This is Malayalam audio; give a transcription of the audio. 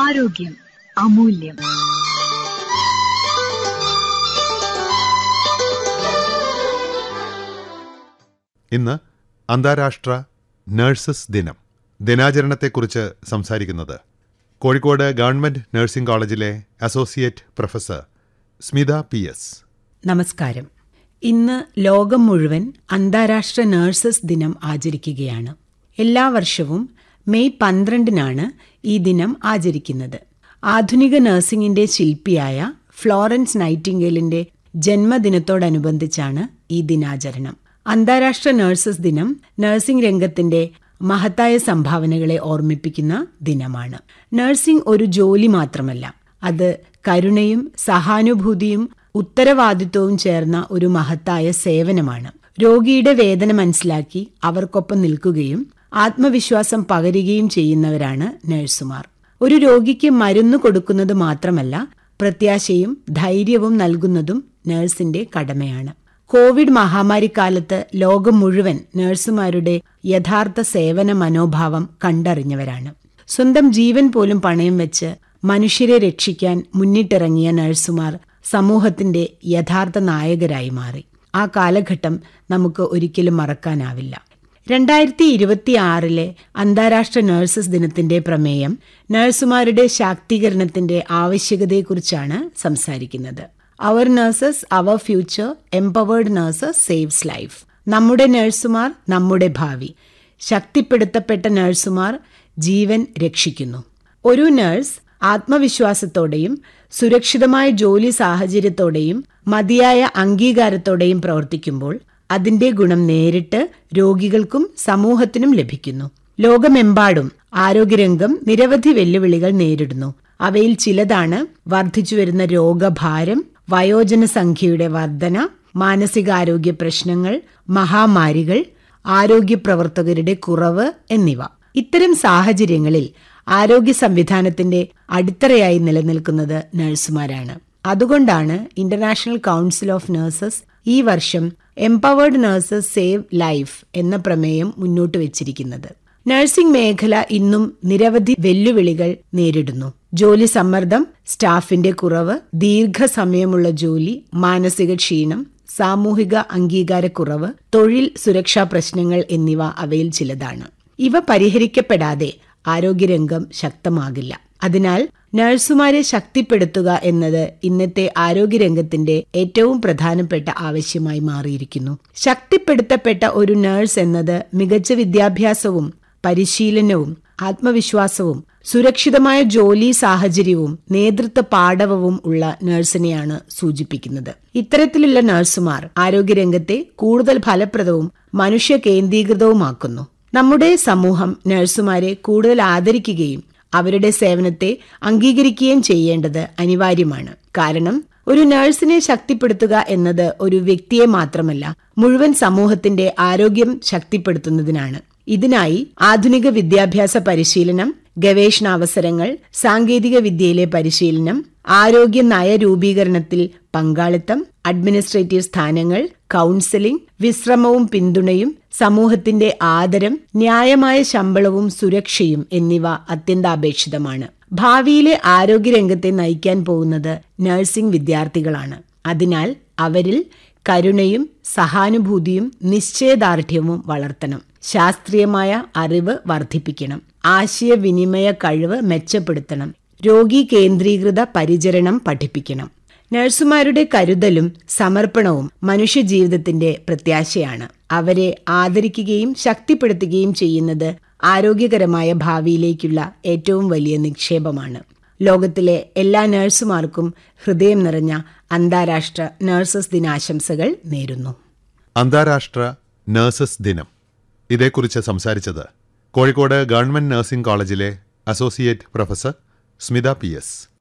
ആരോഗ്യം അമൂല്യം ഇന്ന് അന്താരാഷ്ട്ര നഴ്സസ് ദിനം ദിനാചരണത്തെക്കുറിച്ച് സംസാരിക്കുന്നത് കോഴിക്കോട് ഗവൺമെന്റ് നഴ്സിംഗ് കോളേജിലെ associate professor Smitha P S നമസ്കാരം ഇന്ന് ലോകം മുഴുവൻ അന്താരാഷ്ട്ര നഴ്സസ് ദിനം ആചരിക്കുകയാണ് എല്ലാ വർഷവും മെയ് പന്ത്രണ്ടിനാണ് ഈ ദിനം ആചരിക്കുന്നത് ആധുനിക നഴ്സിംഗിന്റെ ശില്പിയായ ഫ്ലോറൻസ് നൈറ്റിംഗേലിന്റെ ജന്മദിനത്തോടനുബന്ധിച്ചാണ് ഈ ദിനാചരണം അന്താരാഷ്ട്ര നഴ്സസ് ദിനം നഴ്സിംഗ് രംഗത്തിന്റെ മഹത്തായ സംഭാവനകളെ ഓർമ്മിപ്പിക്കുന്ന ദിനമാണ് നഴ്സിംഗ് ഒരു ജോലി മാത്രമല്ല അത് കരുണയും സഹാനുഭൂതിയും ഉത്തരവാദിത്വവും ചേർന്ന ഒരു മഹത്തായ സേവനമാണ് രോഗിയുടെ വേദന മനസ്സിലാക്കി അവർക്കൊപ്പം നിൽക്കുകയും ആത്മവിശ്വാസം പകരുകയും ചെയ്യുന്നവരാണ് നഴ്സുമാർ ഒരു രോഗിക്ക് മരുന്ന് കൊടുക്കുന്നത് മാത്രമല്ല പ്രത്യാശയും ധൈര്യവും നൽകുന്നതും നഴ്സിന്റെ കടമയാണ് കോവിഡ് മഹാമാരിക്കാലത്ത് ലോകം മുഴുവൻ നഴ്സുമാരുടെ യഥാർത്ഥ സേവന മനോഭാവം കണ്ടറിഞ്ഞവരാണ് സ്വന്തം ജീവൻ പോലും പണയം വെച്ച് മനുഷ്യരെ രക്ഷിക്കാൻ മുന്നിട്ടിറങ്ങിയ നഴ്സുമാർ സമൂഹത്തിന്റെ യഥാർത്ഥ നായകരായി മാറി ആ കാലഘട്ടം നമുക്ക് ഒരിക്കലും മറക്കാനാവില്ല രണ്ടായിരത്തി ഇരുപത്തിയാറിലെ അന്താരാഷ്ട്ര നഴ്സസ് ദിനത്തിന്റെ പ്രമേയം നഴ്സുമാരുടെ ശാക്തീകരണത്തിന്റെ ആവശ്യകതയെക്കുറിച്ചാണ് സംസാരിക്കുന്നത് അവർ നഴ്സസ് അവർ future empowered nurses saves life നമ്മുടെ നഴ്സുമാർ നമ്മുടെ ഭാവി ശക്തിപ്പെടുത്തപ്പെട്ട നഴ്സുമാർ ജീവൻ രക്ഷിക്കുന്നു ഒരു നഴ്സ് ആത്മവിശ്വാസത്തോടെയും സുരക്ഷിതമായ ജോലി സാഹചര്യത്തോടെയും മതിയായ അംഗീകാരത്തോടെയും പ്രവർത്തിക്കുമ്പോൾ അതിന്റെ ഗുണം നേരിട്ട് രോഗികൾക്കും സമൂഹത്തിനും ലഭിക്കുന്നു ലോകമെമ്പാടും ആരോഗ്യരംഗം നിരവധി വെല്ലുവിളികൾ നേരിടുന്നു അവയിൽ ചിലതാണ് വർദ്ധിച്ചുവരുന്ന രോഗഭാരം വയോജന സംഖ്യയുടെ വർധന മാനസികാരോഗ്യ പ്രശ്നങ്ങൾ മഹാമാരികൾ ആരോഗ്യ പ്രവർത്തകരുടെ കുറവ് എന്നിവ ഇത്തരം സാഹചര്യങ്ങളിൽ ആരോഗ്യ സംവിധാനത്തിന്റെ അടിത്തറയായി നിലനിൽക്കുന്നത് നഴ്സുമാരാണ് അതുകൊണ്ടാണ് ഇന്റർനാഷണൽ കൗൺസിൽ ഓഫ് നഴ്സസ് ഈ വർഷം എംപവേർഡ് നഴ്സസ് സേവ് ലൈഫ് എന്ന പ്രമേയം മുന്നോട്ട് വെച്ചിരിക്കുന്നത് നഴ്സിംഗ് മേഖല ഇന്നും നിരവധി വെല്ലുവിളികൾ നേരിടുന്നു ജോലി സമ്മർദ്ദം സ്റ്റാഫിന്റെ കുറവ് ദീർഘസമയമുള്ള ജോലി മാനസിക ക്ഷീണം സാമൂഹിക അംഗീകാരക്കുറവ് തൊഴിൽ സുരക്ഷാ പ്രശ്നങ്ങൾ എന്നിവ അവയിൽ ചിലതാണ് ഇവ പരിഹരിക്കപ്പെടാതെ ആരോഗ്യരംഗം ശക്തമാകില്ല അതിനാൽ നഴ്സുമാരെ ശക്തിപ്പെടുത്തുക എന്നത് ഇന്നത്തെ ആരോഗ്യരംഗത്തിന്റെ ഏറ്റവും പ്രധാനപ്പെട്ട ആവശ്യമായി മാറിയിരിക്കുന്നു ശക്തിപ്പെടുത്തപ്പെട്ട ഒരു നഴ്സ് എന്നത് മികച്ച വിദ്യാഭ്യാസവും പരിശീലനവും ആത്മവിശ്വാസവും സുരക്ഷിതമായ ജോലി സാഹചര്യവും നേതൃത്വ പാടവവും ഉള്ള നഴ്സിനെയാണ് സൂചിപ്പിക്കുന്നത് ഇത്തരത്തിലുള്ള നഴ്സുമാർ ആരോഗ്യരംഗത്തെ കൂടുതൽ ഫലപ്രദവും മനുഷ്യ കേന്ദ്രീകൃതവുമാക്കുന്നു നമ്മുടെ സമൂഹം നഴ്സുമാരെ കൂടുതൽ ആദരിക്കുകയും അവരുടെ സേവനത്തെ അംഗീകരിക്കുകയും ചെയ്യേണ്ടത് അനിവാര്യമാണ് കാരണം ഒരു നഴ്സിനെ ശക്തിപ്പെടുത്തുക എന്നത് ഒരു വ്യക്തിയെ മാത്രമല്ല മുഴുവൻ സമൂഹത്തിന്റെ ആരോഗ്യം ശക്തിപ്പെടുത്തുന്നതിനാണ് ഇതിനായി ആധുനിക വിദ്യാഭ്യാസ പരിശീലനം ഗവേഷണാവസരങ്ങൾ സാങ്കേതിക വിദ്യയിലെ പരിശീലനം ആരോഗ്യ നയ രൂപീകരണത്തിൽ പങ്കാളിത്തം അഡ്മിനിസ്ട്രേറ്റീവ് സ്ഥാനങ്ങൾ കൗൺസിലിംഗ് വിശ്രമവും പിന്തുണയും സമൂഹത്തിന്റെ ആദരം ന്യായമായ ശമ്പളവും സുരക്ഷയും എന്നിവ അത്യന്താപേക്ഷിതമാണ് ഭാവിയിലെ ആരോഗ്യരംഗത്തെ നയിക്കാൻ പോകുന്നത് നഴ്സിംഗ് വിദ്യാർത്ഥികളാണ് അതിനാൽ അവരിൽ കരുണയും സഹാനുഭൂതിയും നിശ്ചയദാർഢ്യവും വളർത്തണം ശാസ്ത്രീയമായ അറിവ് വർദ്ധിപ്പിക്കണം ആശയവിനിമയ കഴിവ് മെച്ചപ്പെടുത്തണം രോഗി കേന്ദ്രീകൃത പരിചരണം പഠിപ്പിക്കണം നഴ്സുമാരുടെ കരുതലും സമർപ്പണവും മനുഷ്യജീവിതത്തിന്റെ പ്രത്യാശയാണ് അവരെ ആദരിക്കുകയും ശക്തിപ്പെടുത്തുകയും ചെയ്യുന്നത് ആരോഗ്യകരമായ ഭാവിയിലേക്കുള്ള ഏറ്റവും വലിയ നിക്ഷേപമാണ് ലോകത്തിലെ എല്ലാ നഴ്സുമാർക്കും ഹൃദയം നിറഞ്ഞ അന്താരാഷ്ട്ര നഴ്സസ് ദിനാശംസകൾ നേരുന്നു അന്താരാഷ്ട്ര നഴ്സസ് ദിനം ഇതേക്കുറിച്ച് സംസാരിച്ചത് കോഴിക്കോട് ഗവൺമെന്റ് നഴ്സിംഗ് കോളേജിലെ associate professor Smitha P S